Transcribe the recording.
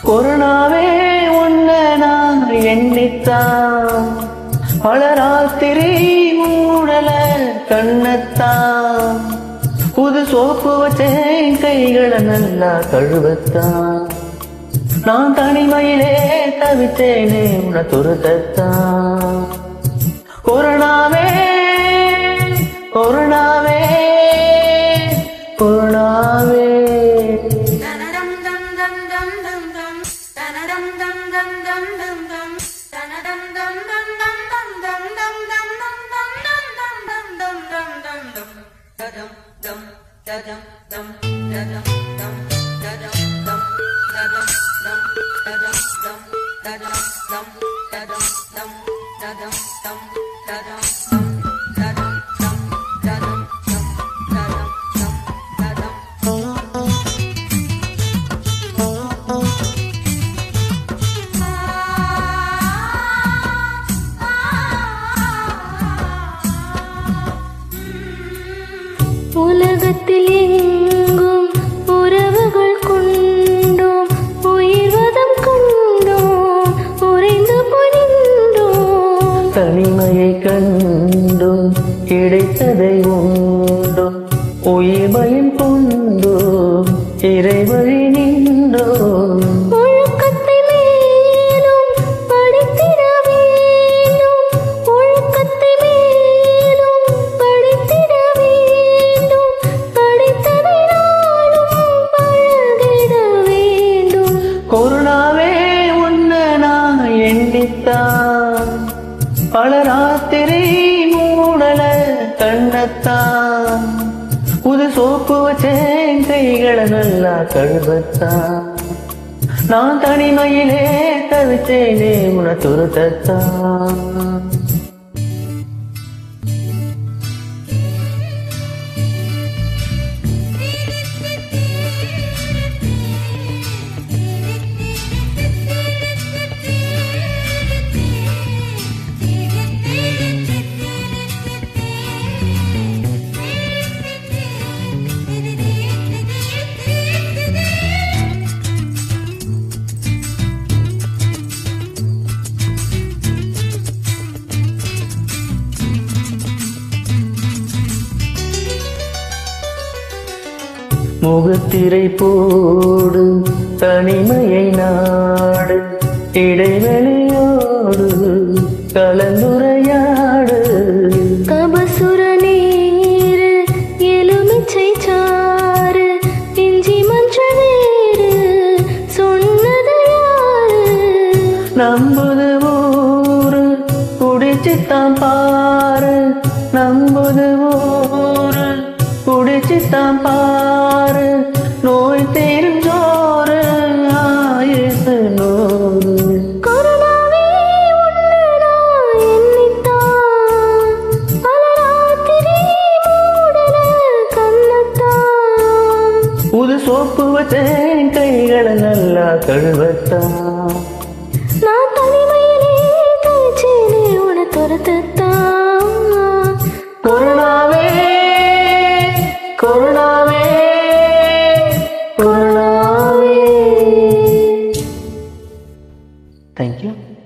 கொரோனாவே உன்ன நான் எண்ணித்தான் பல ராத்திரி மூடல கண்ணத்தான் புது சோப்பு வச்சேன் கைகளை நல்லா கழுவத்தான் நான் தனிமையிலே தவித்தேனே உன துரத்தத்தான் கொரோனாவே கொரோனாவே கொரோனாவே Dum dum dum dum dum dum. Dum dum dum dum dum dum. Dum dum dum dum dum dum dum dum dum dum dum dum dum dum dum dum. Da-dum dum da-dum dum da-dum dum da-dum dum da-dum dum da-dum dum da-dum dum da-dum dum da-dum dum da-dum dum da-dum dum da-dum dum da-dum dum da-dum உலகத்தில் எங்கும் உறவுகள் கொண்டோம் உயிர்வதம் கொண்டோம் உறைந்து பணிந்தோம் தனிமையை கண்டும் கிடைத்ததை உண்டும் உயிர் பயம் கொண்டோம் இறைவழி நின்றோம் ஒழுக்கத்தை மேலும் படித்திட வேண்டும் ஒழுக்கத்தை மேலும் படித்திட வேண்டும் படித்ததை நாளும் பழகிட வேண்டும் கொரோனாவே உன்ன நான் எண்ணித்தான் பல ராத்திரி மூடல கண்ணத்தான் புது சோப்பு வச்சேன் கைகளை நல்லா கழுவத்தான் நான் தனிமையிலே தவித்தேனே உன துரத்தத்தான் முகத்திரை போடு தனிமையை நாடு இடைவெளியோடு கலந்துரையாடு கபசுர நீரு எலுமிச்சை சாறு இஞ்சி மஞ்சள் வேறு சொன்னது யாரு நம்புது ஊரு குடிச்சுத்தான் பாரு நம்புது ஊரு குடிச்சுத்தான் பாரு நோய் தீரும் ஜோறு ஆயுசு நூறு கொரோனாவே உன்னை நான் எண்ணித்தான் பல ராத்திரி மூடல கண்ணத்தான் புது சோப்பு வச்சேன் கைகளை நல்லா கழுவத்தான் நான் தனிமையிலே தவிச்சேனே உன துரத்தத்தான் கொரோனாவே கொரோனாவே கொரோனாவே தேங்க்யூ